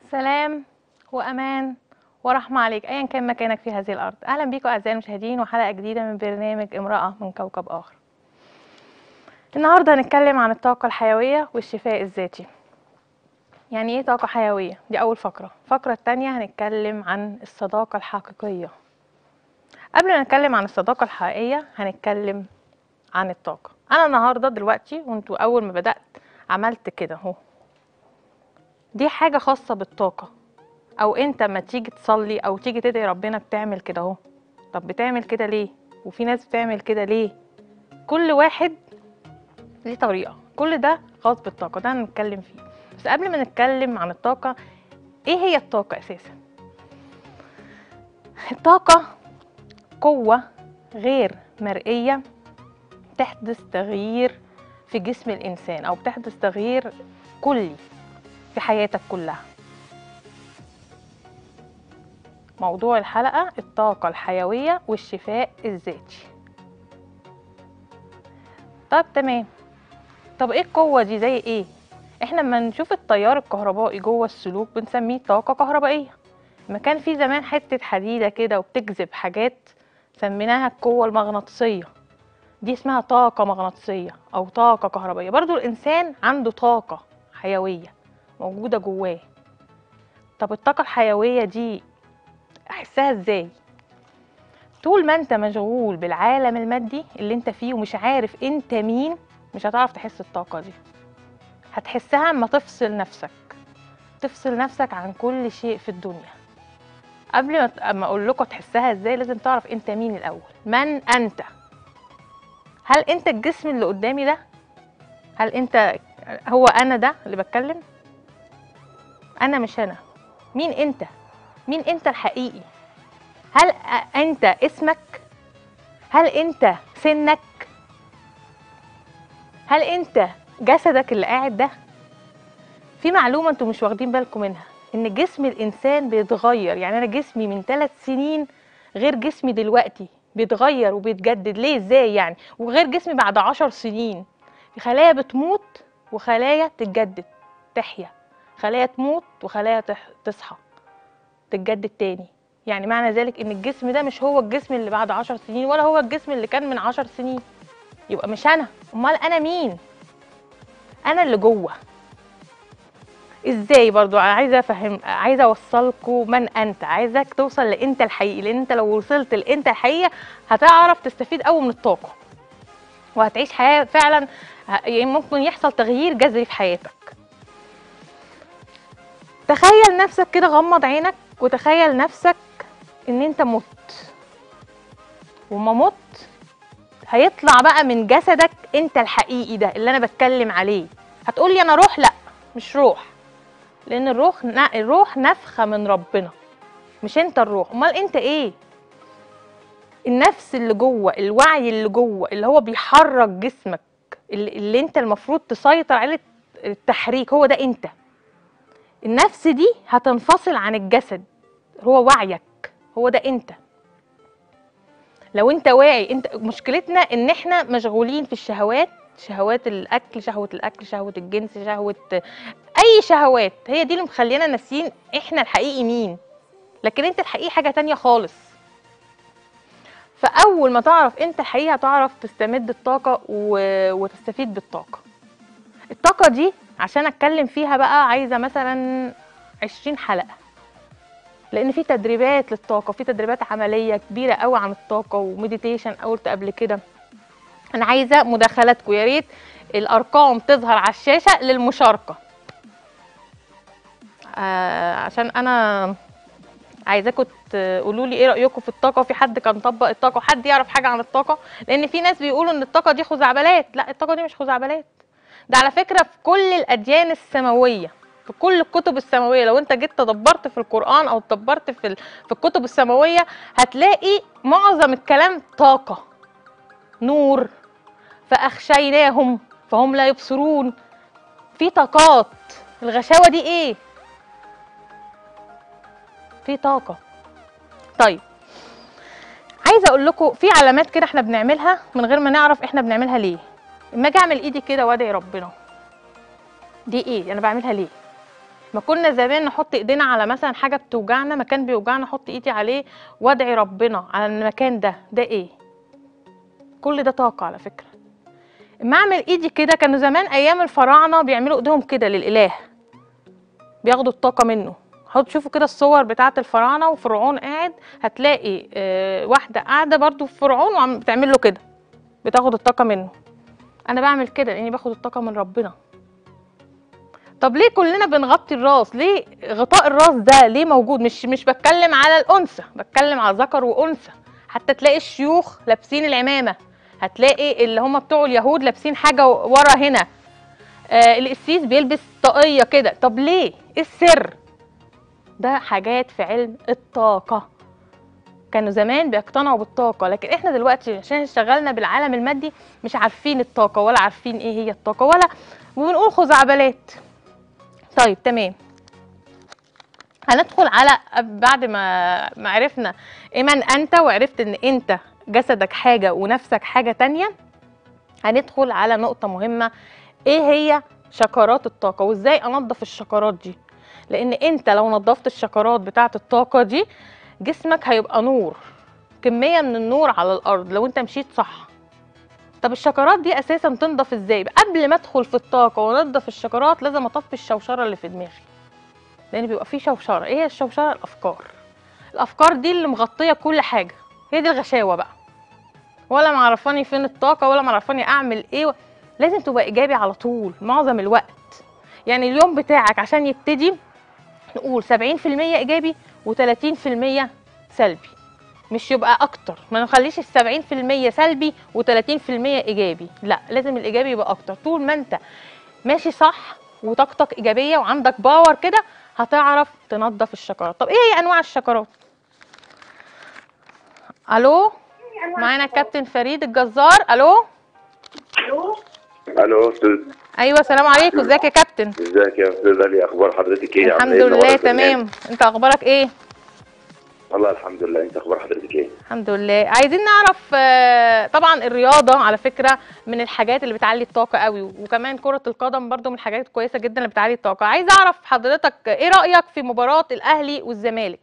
سلام وامان ورحمه عليك ايا كان مكانك في هذه الارض اهلا بيكم اعزائي المشاهدين وحلقه جديده من برنامج امراه من كوكب اخر النهارده هنتكلم عن الطاقه الحيويه والشفاء الذاتي يعني ايه طاقه حيويه دي اول فقره الفقره الثانيه هنتكلم عن الصداقه الحقيقيه قبل ما نتكلم عن الصداقه الحقيقيه هنتكلم عن الطاقه انا النهارده دلوقتي وانتوا اول ما بدات عملت كده اهو دي حاجه خاصه بالطاقه او انت ما تيجي تصلي او تيجي تدعي ربنا بتعمل كده اهو طب بتعمل كده ليه وفي ناس بتعمل كده ليه كل واحد ليه طريقه كل ده خاص بالطاقه ده هنتكلم فيه بس قبل ما نتكلم عن الطاقه ايه هي الطاقه اساسا الطاقه قوه غير مرئيه تحدث تغيير في جسم الانسان او بتحدث تغيير كلي في حياتك كلها موضوع الحلقة الطاقة الحيوية والشفاء الذاتي طب تمام طب ايه القوة دي زي ايه احنا لما نشوف التيار الكهربائي جوه السلوك بنسميه طاقة كهربائية ما كان في زمان حتة حديدة كده وبتجذب حاجات سميناها القوة المغناطيسية دي اسمها طاقة مغناطيسية أو طاقة كهربائية برضو الإنسان عنده طاقة حيوية موجودة جواه طب الطاقة الحيوية دي احسها ازاي طول ما انت مشغول بالعالم المادي اللي انت فيه ومش عارف انت مين مش هتعرف تحس الطاقة دي هتحسها اما تفصل نفسك تفصل نفسك عن كل شيء في الدنيا قبل ما اما اقول لكم تحسها ازاي لازم تعرف انت مين الاول من انت هل انت الجسم اللي قدامي ده هل انت هو انا ده اللي بتكلم انا مش انا مين انت مين انت الحقيقي هل انت اسمك هل انت سنك هل انت جسدك اللي قاعد ده في معلومه انتوا مش واخدين بالكم منها ان جسم الانسان بيتغير يعني انا جسمي من ثلاث سنين غير جسمي دلوقتي بيتغير وبيتجدد ليه ازاي يعني وغير جسمي بعد عشر سنين في خلايا بتموت وخلايا تتجدد تحيا خلايا تموت وخلايا تصحى تتجدد تاني يعني معنى ذلك ان الجسم ده مش هو الجسم اللي بعد عشر سنين ولا هو الجسم اللي كان من عشر سنين يبقى مش انا امال انا مين انا اللي جوه ازاي برضو عايزه افهم عايزه اوصلكم من انت عايزك توصل لانت الحقيقي لان انت لو وصلت لانت الحقيقي هتعرف تستفيد قوي من الطاقه وهتعيش حياه فعلا يعني ممكن يحصل تغيير جذري في حياتك تخيل نفسك كده غمض عينك وتخيل نفسك ان انت مت وما مت هيطلع بقى من جسدك انت الحقيقي ده اللي انا بتكلم عليه هتقولي انا روح لا مش روح لان الروح الروح نفخه من ربنا مش انت الروح امال انت ايه النفس اللي جوه الوعي اللي جوه اللي هو بيحرك جسمك اللي, اللي انت المفروض تسيطر عليه التحريك هو ده انت النفس دي هتنفصل عن الجسد هو وعيك هو ده انت لو انت واعي انت مشكلتنا ان احنا مشغولين في الشهوات شهوات الاكل شهوه الاكل شهوه الجنس شهوه اي شهوات هي دي اللي مخلينا ناسيين احنا الحقيقي مين لكن انت الحقيقي حاجه تانية خالص فاول ما تعرف انت الحقيقي هتعرف تستمد الطاقه و... وتستفيد بالطاقه الطاقه دي عشان اتكلم فيها بقى عايزه مثلا 20 حلقه لان في تدريبات للطاقه في تدريبات عمليه كبيره قوي عن الطاقه ومديتيشن قلت قبل كده انا عايزه مداخلاتكم يا ريت الارقام تظهر على الشاشه للمشاركه آه عشان انا عايزاكم تقولوا لي ايه رايكم في الطاقه وفي حد كان طبق الطاقه وحد يعرف حاجه عن الطاقه لان في ناس بيقولوا ان الطاقه دي خزعبلات لا الطاقه دي مش خزعبلات ده على فكره في كل الاديان السماويه في كل الكتب السماويه لو انت جيت تدبرت في القران او تدبرت في في الكتب السماويه هتلاقي معظم الكلام طاقه نور فاخشيناهم فهم لا يبصرون في طاقات الغشاوه دي ايه في طاقه طيب عايزه اقول لكم في علامات كده احنا بنعملها من غير ما نعرف احنا بنعملها ليه اما اجي اعمل ايدي كده وادعي ربنا دي ايه انا بعملها ليه ما كنا زمان نحط ايدينا على مثلا حاجه بتوجعنا مكان بيوجعنا احط ايدي عليه وادعي ربنا على المكان ده ده ايه كل ده طاقه على فكره اما اعمل ايدي كده كانوا زمان ايام الفراعنه بيعملوا ايديهم كده للاله بياخدوا الطاقه منه حط شوفوا كده الصور بتاعه الفراعنه وفرعون قاعد هتلاقي آه واحده قاعده برضو في فرعون وعم بتعمل له كده بتاخد الطاقه منه انا بعمل كده لاني باخد الطاقه من ربنا طب ليه كلنا بنغطي الراس ليه غطاء الراس ده ليه موجود مش مش بتكلم على الانثى بتكلم على ذكر وانثى حتى تلاقي الشيوخ لابسين العمامه هتلاقي اللي هم بتوع اليهود لابسين حاجه ورا هنا آه القسيس بيلبس طاقيه كده طب ليه ايه السر ده حاجات في علم الطاقه كانوا زمان بيقتنعوا بالطاقة لكن احنا دلوقتي عشان اشتغلنا بالعالم المادي مش عارفين الطاقة ولا عارفين ايه هي الطاقة ولا وبنقول خزعبلات طيب تمام هندخل على بعد ما ما عرفنا ايه من انت وعرفت ان انت جسدك حاجة ونفسك حاجة تانية هندخل على نقطة مهمة ايه هي شكرات الطاقة وازاي انظف الشكرات دي لان انت لو نظفت الشكرات بتاعة الطاقة دي جسمك هيبقى نور كمية من النور على الارض لو انت مشيت صح طب الشكرات دي اساسا تنضف ازاي قبل ما ادخل في الطاقه وانضف الشكرات لازم اطفي الشوشره اللي في دماغي لان بيبقى في شوشره ايه هي الشوشره الافكار الافكار دي اللي مغطيه كل حاجه هي دي الغشاوه بقى ولا معرفاني فين الطاقه ولا معرفاني اعمل ايه و... لازم تبقى ايجابي على طول معظم الوقت يعني اليوم بتاعك عشان يبتدي نقول 70% ايجابي و30% سلبي مش يبقى اكتر ما نخليش ال 70% سلبي و30% ايجابي لا لازم الايجابي يبقى اكتر طول ما انت ماشي صح وطاقتك ايجابيه وعندك باور كده هتعرف تنظف الشكرات طب ايه هي انواع الشكرات الو معانا كابتن فريد الجزار الو الو استاذ ايوه السلام عليكم ازيك يا كابتن ازيك يا استاذ علي اخبار حضرتك ايه الحمد عاملة إيه؟ لله منورة تمام انت اخبارك ايه البرنامج. والله الحمد لله انت اخبار حضرتك ايه الحمد لله عايزين نعرف آه، طبعا الرياضه على فكره من الحاجات اللي بتعلي الطاقه قوي وكمان كره القدم برضو من الحاجات الكويسه جدا اللي بتعلي الطاقه عايز اعرف حضرتك ايه رايك في مباراه الاهلي والزمالك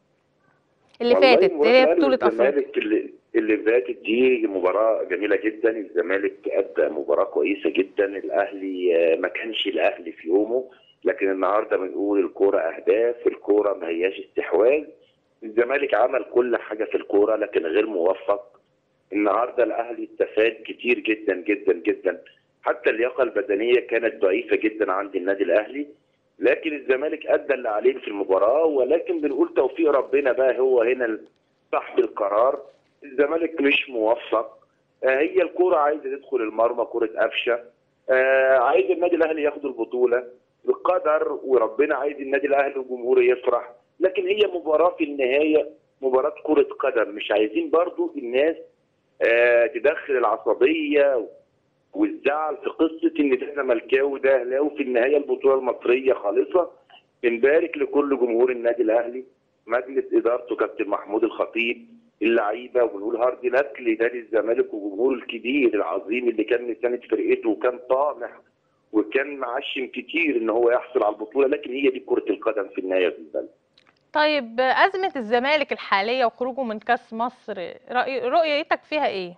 اللي والله فاتت مباراة اللي هي الأهلي بطوله افريقيا والزمالك اللي اللي فاتت دي مباراة جميلة جدا الزمالك أدى مباراة كويسة جدا الأهلي آه، ما كانش الأهلي في يومه لكن النهارده بنقول الكورة أهداف الكورة ما هياش استحواذ الزمالك عمل كل حاجة في الكورة لكن غير موفق النهارده الأهلي استفاد كتير جدا جدا جدا حتى اللياقة البدنية كانت ضعيفة جدا عند النادي الأهلي لكن الزمالك أدى اللي عليه في المباراة ولكن بنقول توفيق ربنا بقى هو هنا صاحب القرار الزمالك مش موفق آه، هي الكرة عايزة تدخل المرمى كرة قفشة آه، عايز النادي الأهلي ياخد البطولة القدر وربنا عايز النادي الأهلي وجمهوره يفرح لكن هي مباراة في النهاية مباراة كرة قدم مش عايزين برضو الناس آه، تدخل العصبية والزعل في قصة إن ده زملكاوي وده أهلاوي في النهاية البطولة المصرية خالصة بنبارك لكل جمهور النادي الأهلي مجلس إدارته كابتن محمود الخطيب اللعيبه ونقول هارد لك لنادي الزمالك وجمهوره الكبير العظيم اللي كان مساند فرقته وكان طامح وكان معشم كتير ان هو يحصل على البطوله لكن هي دي كره القدم في النهايه بالنسبه لنا. طيب ازمه الزمالك الحاليه وخروجه من كاس مصر رأي رؤيتك فيها ايه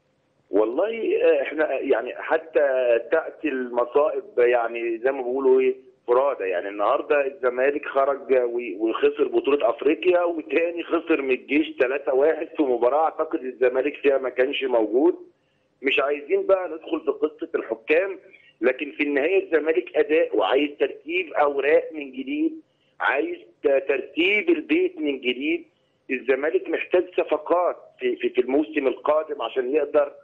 والله آه، احنا يعني حتى تاتي المصائب يعني زي ما بيقولوا ايه فرادى يعني النهارده الزمالك خرج و- وخسر بطوله افريقيا وتاني خسر من الجيش 3-1 في مباراه اعتقد الزمالك فيها ما كانش موجود مش عايزين بقى ندخل في قصه الحكام لكن في النهايه الزمالك اداء وعايز ترتيب اوراق من جديد عايز ت- ترتيب البيت من جديد الزمالك محتاج صفقات في, في, في الموسم القادم عشان يقدر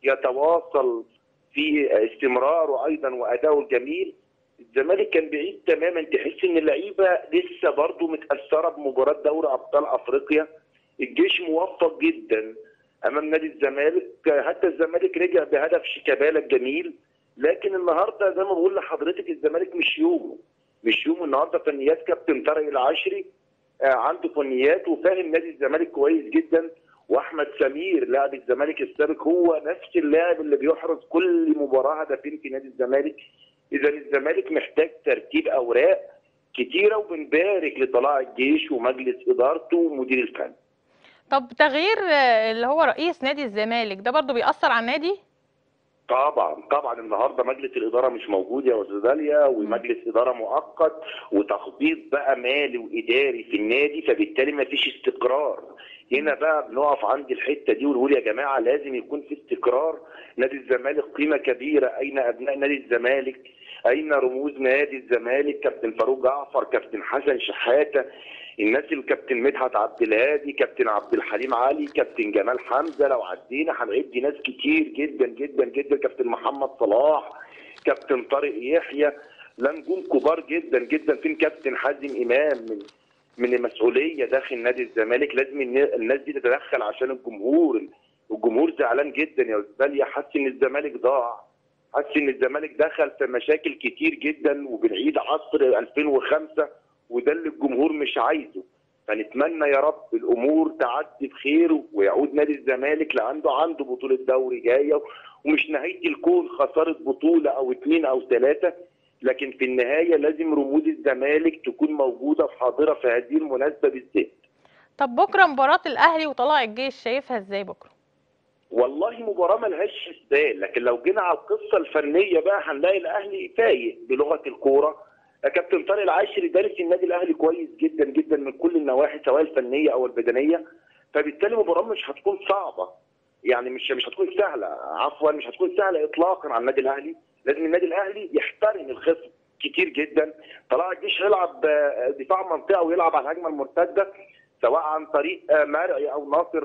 يتواصل في استمراره ايضا وادائه الجميل الزمالك كان بعيد تماما تحس ان اللعيبه لسه برضه متاثره بمباراه دوري ابطال افريقيا الجيش موفق جدا امام نادي الزمالك حتى الزمالك رجع بهدف شيكابالا الجميل لكن النهارده زي ما بقول لحضرتك الزمالك مش يومه مش يومه النهارده فنيات كابتن طارق العشري آه، عنده فنيات وفاهم نادي الزمالك كويس جدا واحمد سمير لاعب الزمالك السابق هو نفس اللاعب اللي بيحرز كل مباراه هدفين في نادي الزمالك اذا الزمالك محتاج ترتيب اوراق كتيره وبنبارك لطلائع الجيش ومجلس ادارته ومدير الفن طب تغيير آه، اللي هو رئيس نادي الزمالك ده برضو بيأثر على النادي طبعا طبعا النهارده مجلس الاداره مش موجود يا استاذ داليا ومجلس اداره مؤقت وتخبيط بقى مالي واداري في النادي فبالتالي ما فيش استقرار هنا بقى بنقف عند الحته دي ونقول يا جماعه لازم يكون في استقرار نادي الزمالك قيمه كبيره اين ابناء نادي الزمالك اين رموز نادي الزمالك كابتن فاروق جعفر كابتن حسن شحاته الناس اللي كابتن مدحت عبد الهادي كابتن عبد الحليم علي كابتن جمال حمزه لو عدينا هنعد ناس كتير جدا جدا جدا كابتن محمد صلاح كابتن طارق يحيى لا نجوم كبار جدا جدا فين كابتن حازم امام من من المسؤوليه داخل نادي الزمالك لازم الن- الناس دي تتدخل عشان الجمهور الجمهور زعلان جدا يا استاذ داليا حاسس ان الزمالك ضاع حاسس ان الزمالك دخل في مشاكل كتير جدا وبنعيد عصر 2005 وده اللي الجمهور مش عايزه فنتمنى يا رب الامور تعدي بخير ويعود نادي الزمالك لعنده عنده بطوله دوري جايه ومش نهايه الكون خساره بطوله او اتنين او ثلاثه لكن في النهايه لازم رموز الزمالك تكون موجوده وحاضره في هذه المناسبه بالذات طب بكره مباراة الاهلي وطلائع الجيش شايفها ازاي بكره والله مباراة ملهاش حسبان لكن لو جينا على القصة الفنية بقى هنلاقي الأهلي فايق بلغة الكورة كابتن طارق العاشري دارس النادي الأهلي كويس جدا جدا من كل النواحي سواء الفنية أو البدنية فبالتالي المباراة مش هتكون صعبة يعني مش مش هتكون سهلة عفوا مش هتكون سهلة إطلاقا على النادي الأهلي لازم النادي الأهلي يحترم الخصم كتير جدا طلع الجيش هيلعب آه، دفاع منطقة ويلعب على الهجمة المرتدة سواء عن طريق آه، مرعي أو ناصر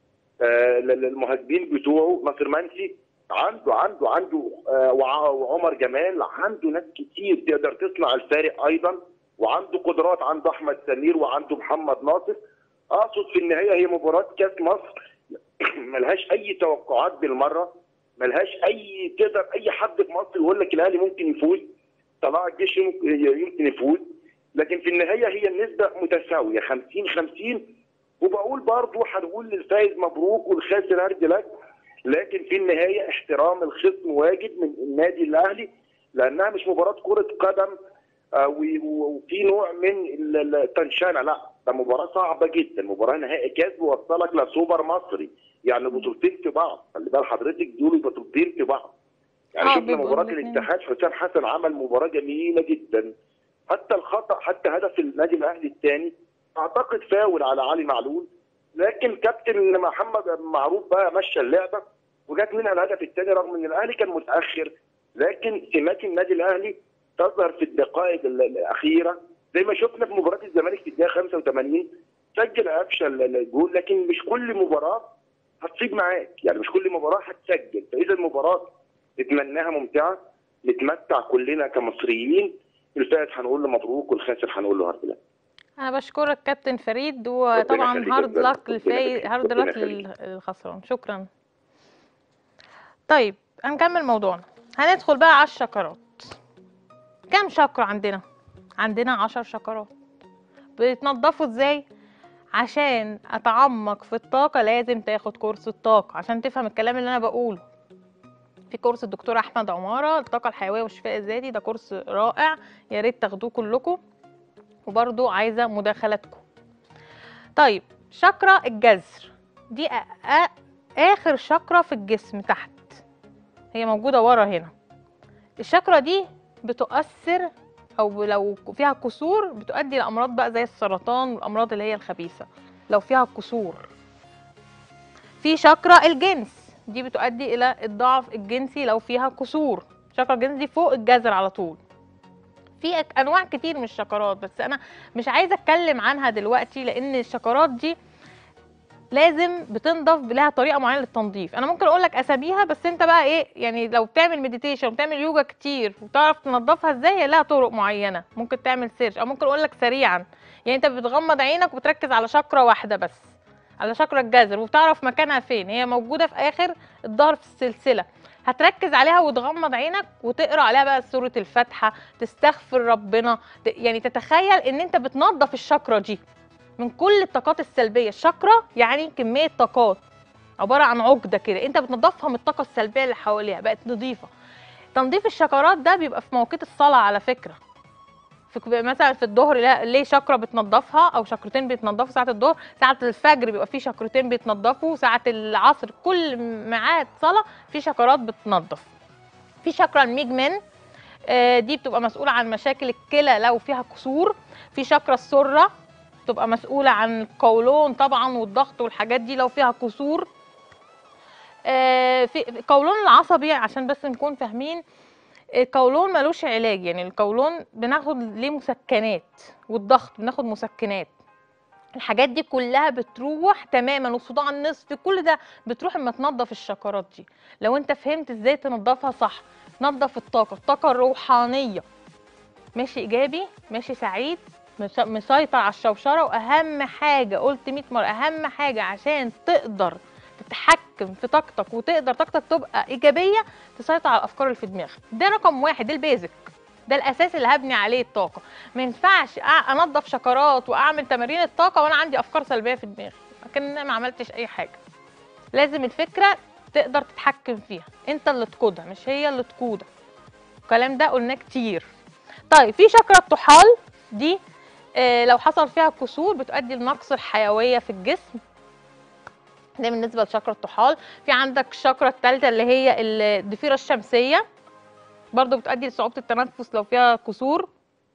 آه، للمهاجمين بتوعه ناصر منسي عنده عنده عنده آه، وع- وعمر جمال عنده ناس كتير تقدر تصنع الفارق ايضا وعنده قدرات عنده احمد سمير وعنده محمد ناصر اقصد في النهايه هي مباراه كاس مصر ملهاش اي توقعات بالمره ملهاش اي تقدر اي حد في مصر يقول لك الاهلي ممكن يفوز طلع الجيش يمكن يمكن يفوز لكن في النهايه هي النسبه متساويه 50 50 وبقول برضه هنقول للفايز مبروك والخاسر هارد لك لكن في النهايه احترام الخصم واجب من النادي الاهلي لانها مش مباراه كره قدم آه، و- و- وفي نوع من ال- ال- التنشنه لا ده مباراه صعبه جدا مباراه نهائي كاس بيوصلك لسوبر مصري يعني بطولتين في بعض خلي بال حضرتك دول بطولتين في بعض يعني آه، شفنا بيبقوا مباراه الاتنين. الاتحاد حسام حسن عمل مباراه جميله جدا حتى الخطا حتى هدف النادي الاهلي الثاني اعتقد فاول على علي معلول لكن كابتن محمد معروف بقى مشى اللعبه وجات منها الهدف الثاني رغم ان الاهلي كان متاخر لكن سمات النادي الاهلي تظهر في الدقائق ال- الاخيره زي ما شفنا في مباراه الزمالك في الدقيقه 85 سجل قفشه ال- الجول لكن مش كل مباراه هتصيب معاك يعني مش كل مباراه هتسجل فاذا المباراه نتمناها ممتعه نتمتع كلنا كمصريين الفائز هنقول له مبروك والخاسر هنقول له هارد لك انا بشكرك كابتن فريد وطبعا يخليك يا هارد أستاذ. لك ربنا للفاي يخليك. هارد ربنا لك يخليك. للخسران شكرا طيب هنكمل موضوعنا هندخل بقى على الشكرات كام شكرة عندنا عندنا عشر شكرات بيتنضفوا ازاي عشان اتعمق في الطاقة لازم تاخد كورس الطاقة عشان تفهم الكلام اللي انا بقوله في كورس الدكتور احمد عمارة الطاقة الحيوية والشفاء الذاتي ده كورس رائع يا ريت تاخدوه كلكم وبرضو عايزة مداخلاتكم طيب شكرة الجذر دي أ- أ- آخر شكرة في الجسم تحت هي موجودة ورا هنا الشكرة دي بتؤثر أو لو فيها كسور بتؤدي لأمراض بقى زي السرطان والأمراض اللي هي الخبيثة لو فيها كسور في شكرة الجنس دي بتؤدي إلى الضعف الجنسي لو فيها كسور شكرة الجنس دي فوق الجذر على طول في أك- انواع كتير من الشكرات بس انا مش عايزه اتكلم عنها دلوقتي لان الشكرات دي لازم بتنضف لها طريقه معينه للتنظيف انا ممكن اقول لك اساميها بس انت بقى ايه يعني لو بتعمل مديتيشن وبتعمل يوجا كتير وتعرف تنظفها ازاي هي لها طرق معينه ممكن تعمل سيرش او ممكن اقول لك سريعا يعني انت بتغمض عينك وبتركز على شكرة واحده بس على شكرة الجذر وبتعرف مكانها فين هي موجوده في اخر الظهر في السلسله هتركز عليها وتغمض عينك وتقرا عليها بقى سوره الفاتحه تستغفر ربنا ت- يعني تتخيل ان انت بتنظف الشكرة دي من كل الطاقات السلبيه الشكرة يعني كميه طاقات عباره عن عقده كده انت بتنظفها من الطاقه السلبيه اللي حواليها بقت نظيفه تنظيف الشكرات ده بيبقى في مواقيت الصلاه على فكره في مثلا في الظهر لا- ليه شكرة بتنضفها او شكرتين بيتنضفوا ساعة الظهر ساعة الفجر بيبقى في شكرتين بيتنضفوا ساعة العصر كل ميعاد صلاة في شكرات بتنضف في شكرة الميجمن آه، دي بتبقى مسؤولة عن مشاكل الكلى لو فيها كسور في شكرة السرة بتبقى مسؤولة عن القولون طبعا والضغط والحاجات دي لو فيها كسور آه، في القولون العصبي عشان بس نكون فاهمين القولون ملوش علاج يعني القولون بناخد ليه مسكنات والضغط بناخد مسكنات الحاجات دي كلها بتروح تماما وصداع النصف كل ده بتروح اما تنظف الشكرات دي لو انت فهمت ازاي تنظفها صح نظف الطاقه الطاقه الروحانيه ماشي ايجابي ماشي سعيد مس- مسيطر على الشوشره واهم حاجه قلت 100 مره اهم حاجه عشان تقدر تتحكم في طاقتك وتقدر طاقتك تبقى ايجابيه تسيطر على الافكار اللي في دماغك ده رقم واحد ده البيزك ده الاساس اللي هبني عليه الطاقه ما ينفعش أ- انظف شكرات واعمل تمارين الطاقه وانا عندي افكار سلبيه في دماغي لكن أنا ما عملتش اي حاجه لازم الفكره تقدر تتحكم فيها انت اللي تقودها مش هي اللي تقودك الكلام ده قلناه كتير طيب في شكرة الطحال دي آه، لو حصل فيها كسور بتؤدي لنقص الحيوية في الجسم ده بالنسبة لشكرة الطحال في عندك الشكرة الثالثة اللي هي الضفيرة الشمسية برضو بتؤدي لصعوبة التنفس لو فيها كسور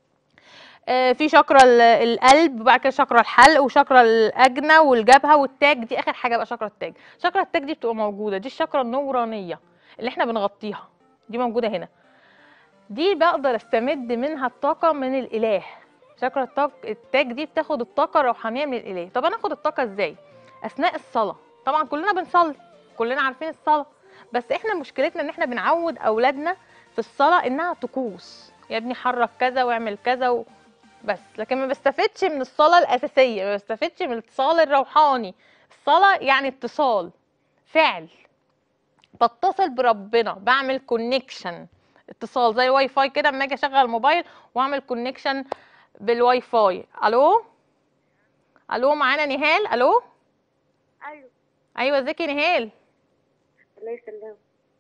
آه، في شكرة ال- القلب وبعد كده شكرة الحلق وشكرة الأجنة والجبهة والتاج دي آخر حاجة بقى شكرة التاج شكرة التاج دي بتبقى موجودة دي الشكرة النورانية اللي احنا بنغطيها دي موجودة هنا دي بقدر استمد منها الطاقة من الإله شكرة الطاق... التاج دي بتاخد الطاقة الروحانية من الإله طب أنا آخد الطاقة إزاي؟ أثناء الصلاة طبعا كلنا بنصلي كلنا عارفين الصلاة بس احنا مشكلتنا ان احنا بنعود اولادنا في الصلاة انها طقوس يا ابني حرك كذا واعمل كذا و... بس لكن ما بستفدش من الصلاة الأساسية ما بستفدش من الاتصال الروحاني الصلاة يعني اتصال فعل بتصل بربنا بعمل كونكشن اتصال زي الواي فاي كده اما اجي اشغل الموبايل واعمل كونكشن بالواي فاي الو الو معانا نهال الو ايوه ايوه ازيك يا نهال الله يسلمك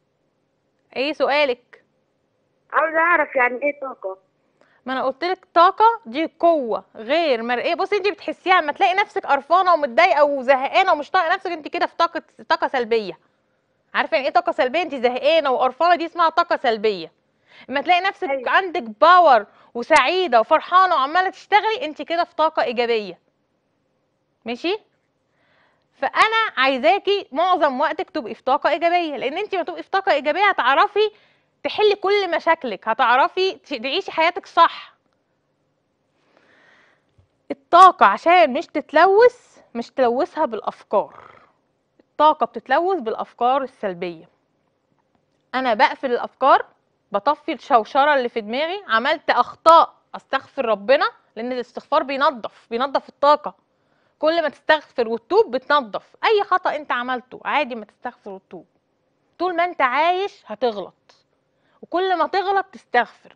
ايه سؤالك عاوز اعرف يعني ايه طاقه ما انا قلت لك طاقه دي قوه غير مرئيه بصي انت بتحسيها لما تلاقي نفسك قرفانه ومتضايقه وزهقانه ومش طايقه نفسك انت كده في طاقه طاقه سلبيه عارفه يعني ايه طاقه سلبيه انت زهقانه وقرفانه دي اسمها طاقه سلبيه اما تلاقي نفسك أيوة. عندك باور وسعيده وفرحانه وعماله تشتغلي انت كده في طاقه ايجابيه ماشي فانا عايزاكي معظم وقتك تبقي في طاقه ايجابيه لان انت ما تبقي في طاقه ايجابيه هتعرفي تحلي كل مشاكلك هتعرفي تعيشي حياتك صح الطاقة عشان مش تتلوث مش تلوثها بالأفكار الطاقة بتتلوث بالأفكار السلبية أنا بقفل الأفكار بطفي الشوشرة اللي في دماغي عملت أخطاء أستغفر ربنا لأن الاستغفار بينظف بينظف الطاقة كل ما تستغفر وتتوب بتنظف أي خطأ أنت عملته عادي ما تستغفر وتتوب طول ما أنت عايش هتغلط وكل ما تغلط تستغفر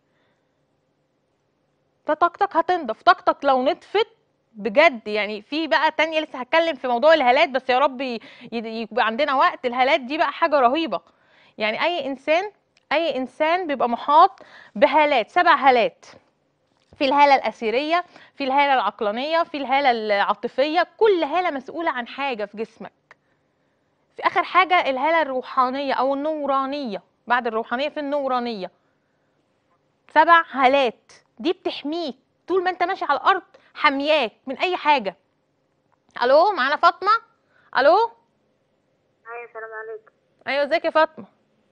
فطاقتك هتنضف طاقتك لو نطفت بجد يعني في بقى تانية لسه هتكلم في موضوع الهالات بس يا رب ي- ي- يبقى عندنا وقت الهالات دي بقى حاجة رهيبة يعني أي إنسان أي إنسان بيبقى محاط بهالات سبع هالات في الهالة الأثيرية في الهالة العقلانية في الهالة العاطفية كل هالة مسؤولة عن حاجة في جسمك في آخر حاجة الهالة الروحانية أو النورانية بعد الروحانية في النورانية سبع هالات دي بتحميك طول ما انت ماشي على الارض حمياك من اي حاجه الو معانا فاطمه الو ايوه السلام عليكم ايوه ازيك يا فاطمه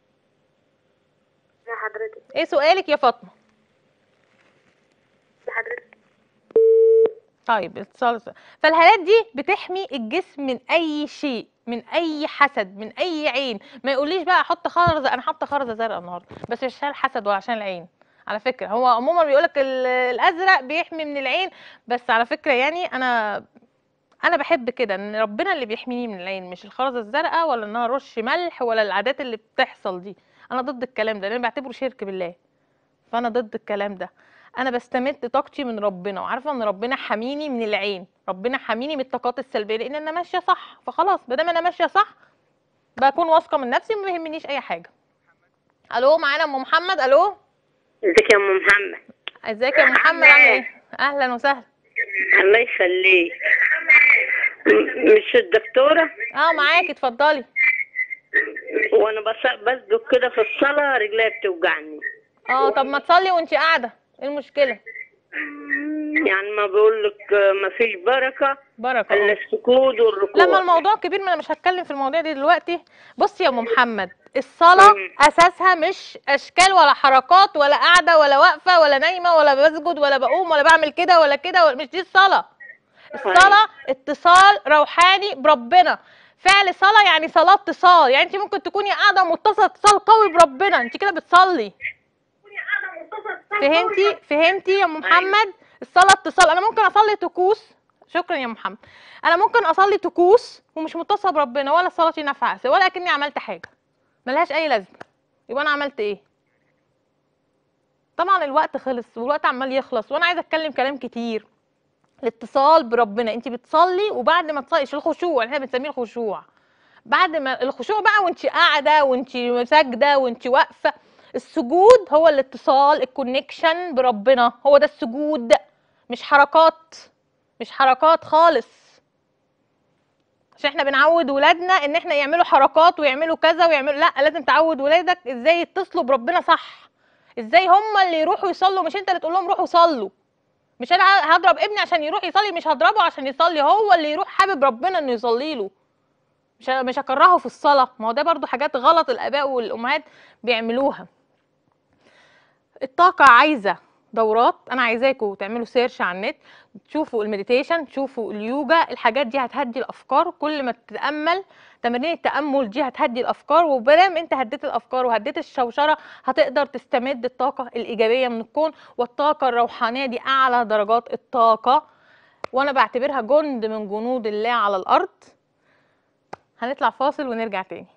ازي حضرتك ايه سؤالك يا فاطمه ازي حضرتك طيب اتصال فالهالات دي بتحمي الجسم من اي شيء من اي حسد من اي عين ما يقوليش بقى احط خرزه انا حاطه خرزه زرقاء النهارده بس مش عشان الحسد ولا عشان العين على فكره هو عموما بيقولك ال- الازرق بيحمي من العين بس على فكره يعني انا انا بحب كده ان ربنا اللي بيحميني من العين مش الخرزه الزرقاء ولا ان انا ارش ملح ولا العادات اللي بتحصل دي انا ضد الكلام ده لان بعتبره شرك بالله فانا ضد الكلام ده انا بستمد طاقتي من ربنا وعارفه ان ربنا حاميني من العين ربنا حاميني من الطاقات السلبيه لان انا ماشيه صح فخلاص ما دام انا ماشيه صح بكون واثقه من نفسي وما بيهمنيش اي حاجه الو معانا ام محمد الو ازيك يا ام محمد ازيك يا محمد عامل ايه اهلا وسهلا الله يخليك م- مش الدكتورة اه معاكي اتفضلي وانا بص- بسجد كده في الصلاة رجلي بتوجعني اه طب ما تصلي وانت قاعده ايه المشكله يعني ما بقول لك ما فيش بركة بركه الا اه السجود والركوع لما الموضوع كبير ما انا مش هتكلم في المواضيع دي دلوقتي بصي يا ام محمد الصلاه مم. اساسها مش اشكال ولا حركات ولا قاعده ولا واقفه ولا نايمه ولا بسجد ولا بقوم ولا بعمل كده ولا كده ولا- مش دي الصلاه الصلاه اتصال روحاني بربنا فعل صلاه يعني صلاه اتصال يعني انت ممكن تكوني قاعده متصله اتصال قوي بربنا انت كده بتصلي فهمتي فهمتي يا ام محمد الصلاه اتصال انا ممكن اصلي طقوس شكرا يا محمد انا ممكن اصلي طقوس ومش متصله بربنا ولا صلاتي نافعه ولا كاني عملت حاجه ملهاش اي لازمه يبقى انا عملت ايه طبعا الوقت خلص والوقت عمال يخلص وانا عايزه اتكلم كلام كتير الاتصال بربنا انت بتصلي وبعد ما تصلي مش الخشوع اللي احنا بنسميه الخشوع بعد ما الخشوع بقى وانت قاعده وانت ساجده وانت واقفه السجود هو الاتصال الكونكشن بربنا هو ده السجود مش حركات مش حركات خالص عشان احنا بنعود ولادنا ان احنا يعملوا حركات ويعملوا كذا ويعملوا لا لازم تعود ولادك ازاي يتصلوا بربنا صح ازاي هم اللي يروحوا يصلوا مش انت اللي تقول لهم روحوا صلوا مش انا هضرب ابني عشان يروح يصلي مش هضربه عشان يصلي هو اللي يروح حابب ربنا انه يصلي له مش مش هكرهه في الصلاه ما هو ده برضو حاجات غلط الاباء والامهات بيعملوها الطاقه عايزه دورات انا عايزاكم تعملوا سيرش على النت تشوفوا المديتيشن تشوفوا اليوجا الحاجات دي هتهدي الافكار كل ما تتامل تمارين التامل دي هتهدي الافكار وبدام انت هديت الافكار وهديت الشوشره هتقدر تستمد الطاقه الايجابيه من الكون والطاقه الروحانيه دي اعلى درجات الطاقه وانا بعتبرها جند من جنود الله على الارض هنطلع فاصل ونرجع تاني